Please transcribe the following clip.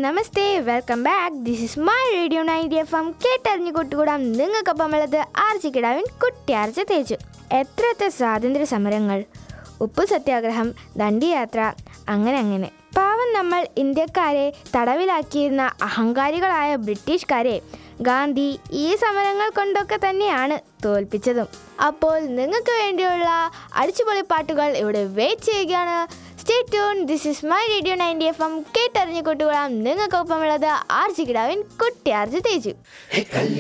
namaste welcome back this is my radio ninety F M കേട്ടറിഞ്ഞു കൊട്ടുകൂടാം നിങ്ങൾക്കൊപ്പം ഉള്ളത് ആർജി കിടാവിൻ കുട്ടിയാർച്ച തേച്ചു എത്ര എത്ര സ്വാതന്ത്ര്യ സമരങ്ങൾ ഉപ്പു സത്യാഗ്രഹം ദണ്ഡിയാത്ര അങ്ങനെ അങ്ങനെ പാവം നമ്മൾ ഇന്ത്യക്കാരെ തടവിലാക്കിയിരുന്ന അഹങ്കാരികളായ ബ്രിട്ടീഷുകാരെ ഗാന്ധി ഈ സമരങ്ങൾ കൊണ്ടൊക്കെ തന്നെയാണ് തോൽപ്പിച്ചതും അപ്പോൾ നിങ്ങൾക്ക് വേണ്ടിയുള്ള അടിച്ചുപൊളി പാട്ടുകൾ ഇവിടെ വെയിറ്റ് ചെയ്യുകയാണ് stay tune this is my radio ninety F M കേട്ടറിഞ്ഞു കൂട്ടുകൊള്ളാം നിങ്ങൾക്കൊപ്പമുള്ളത് ആർജി കിടാവിൻ കുട്ടി ആർജി തേജു हे कल्याण